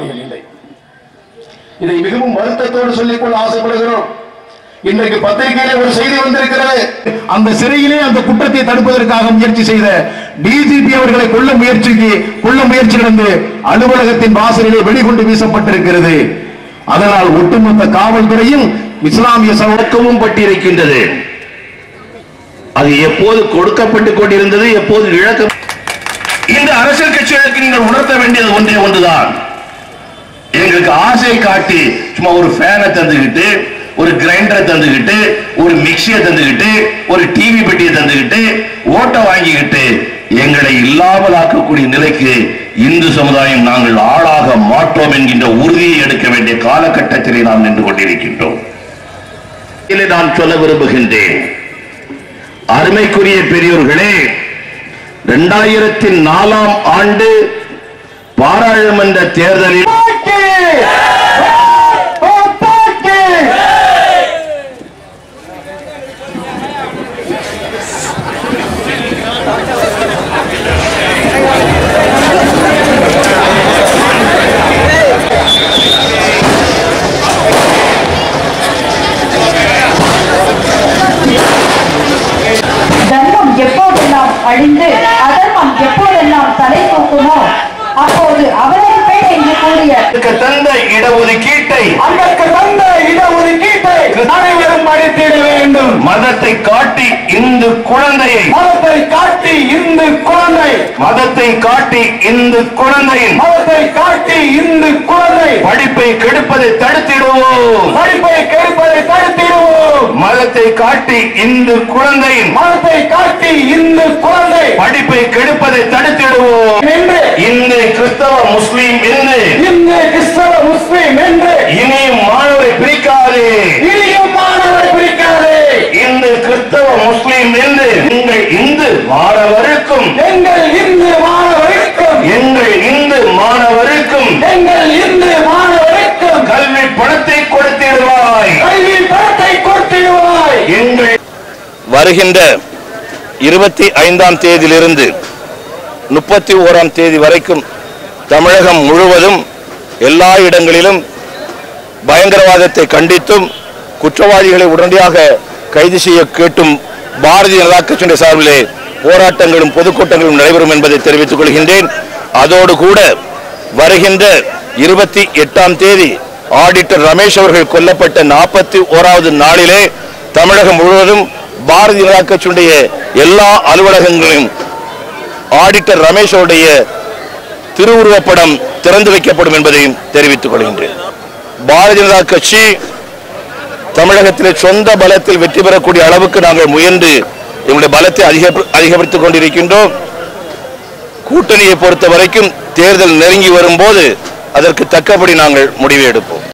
குற்றவாளிகள் இல்லை இதை மிகவும் வருத்தத்தோடு சொல்லிக்கொள்ள ஆசைப்படுகிறோம் இன்றைக்கு பத்திரிகையிலே ஒரு செய்தி வந்திருக்கிறது அந்த சிறையிலே அந்த குற்றத்தை தடுப்பதற்காக முயற்சி செய்த டிஜிபி அவர்களை கொல்ல முயற்சிக்கு கொல்ல முயற்சி நடந்து அலுவலகத்தின் வாசலிலே வெடிகுண்டு வீசப்பட்டிருக்கிறது அதனால் ஒட்டுமொத்த காவல்துறையும் இஸ்லாமிய சமூகமும் பட்டிருக்கின்றது அது எப்போது கொடுக்கப்பட்டுக் கொண்டிருந்தது எப்போது இழக்க இந்த அரசியல் கட்சிகளுக்கு நீங்கள் உணர்த்த வேண்டியது ஒன்றே ஒன்றுதான் எங்களுக்கு ஆசை காட்டி சும்மா ஒரு ஃபேனை தந்துகிட்டு ஒரு கிரைண்டரை தந்துகிட்டு ஒரு மிக்சியை தந்துகிட்டு ஒரு டிவி பெட்டியை தந்துகிட்டு ஓட்டை வாங்கிக்கிட்டு எங்களை இல்லாமல் ஆக்கக்கூடிய நிலைக்கு இந்து சமுதாயம் நாங்கள் ஆளாக மாட்டோம் என்கின்ற உறுதியை எடுக்க வேண்டிய காலகட்டத்திலே நாம் நின்று கொண்டிருக்கின்றோம் இதிலே நான் சொல்ல விரும்புகின்றேன் அருமைக்குரிய பெரியோர்களே இரண்டாயிரத்தி நாலாம் ஆண்டு பாராளுமன்ற தேர்தலில் தர்மம் எப்போதெல்லாம் அழிந்து அதர்மம் எப்போதெல்லாம் தலை தூக்குமோ அப்போது அவதரிப்பேன் என்று கூறிய அதற்கு தந்த இடஒதுக்கீட்டை அதற்கு தந்த இடஒதுக்கீட்டை அனைவரும் அளித்திட வேண்டும் மதத்தை காட்டி இந்து குழந்தையை மதத்தை காட்டி இந்து குழந்தை மதத்தை காட்டி இந்து குழந்தையின் மதத்தை காட்டி இந்து குழந்தை படிப்பை கெடுப்பதை தடுத்திடுவோம் படிப்பை கெடுப்பதை தடுத்திடுவோம் மதத்தை காட்டி இந்து குழந்தையின் மதத்தை காட்டி இந்து குழந்தை படிப்பை கெடுப்பதை தடுத்திடுவோம் என்று இந்து கிறிஸ்தவ முஸ்லீம் என்று இந்து கிறிஸ்தவ முஸ்லிம் என்று இனி மாணவரை பிரிக்காதே இனியும் மாணவரை பிரிக்காதே இந்து கிறிஸ்தவ முஸ்லீம் என்று எங்கள் இந்து மாணவருக்கும் எங்கள் இந்து மாணவருக்கும் எங்கள் இந்து மாணவருக்கும் எங்கள் இந்து மாணவருக்கும் கல்வி பணத்தை கொடுத்திடுவாய் கல்வி பணத்தை கொடுத்திடுவாய் எங்கள் வருகின்ற இருபத்தி ஐந்தாம் தேதியிலிருந்து முப்பத்தி ஓராம் தேதி வரைக்கும் தமிழகம் முழுவதும் எல்லா இடங்களிலும் பயங்கரவாதத்தை கண்டித்தும் குற்றவாளிகளை உடனடியாக கைது செய்ய கேட்டும் பாரதிய ஜனதா கட்சியினுடைய சார்பிலே போராட்டங்களும் பொதுக்கூட்டங்களும் நடைபெறும் என்பதை தெரிவித்துக் கொள்கின்றேன் அதோடு கூட வருகின்ற இருபத்தி எட்டாம் தேதி ஆடிட்டர் ரமேஷ் அவர்கள் கொல்லப்பட்ட நாற்பத்தி ஓராவது நாளிலே தமிழகம் முழுவதும் பாரதிய ஜனதா கட்சியினுடைய எல்லா அலுவலகங்களிலும் ஆடிட்டர் ரமேஷ் அவருடைய திருவுருவப்படம் திறந்து வைக்கப்படும் என்பதையும் தெரிவித்துக் கொள்கின்றேன் பாரதிய ஜனதா கட்சி தமிழகத்திலே சொந்த பலத்தில் வெற்றி பெறக்கூடிய அளவுக்கு நாங்கள் முயன்று எங்களுடைய பலத்தை அதிக அதிகரித்துக் கொண்டிருக்கின்றோம் கூட்டணியை பொறுத்த வரைக்கும் தேர்தல் நெருங்கி வரும்போது அதற்கு தக்கபடி நாங்கள் முடிவு எடுப்போம்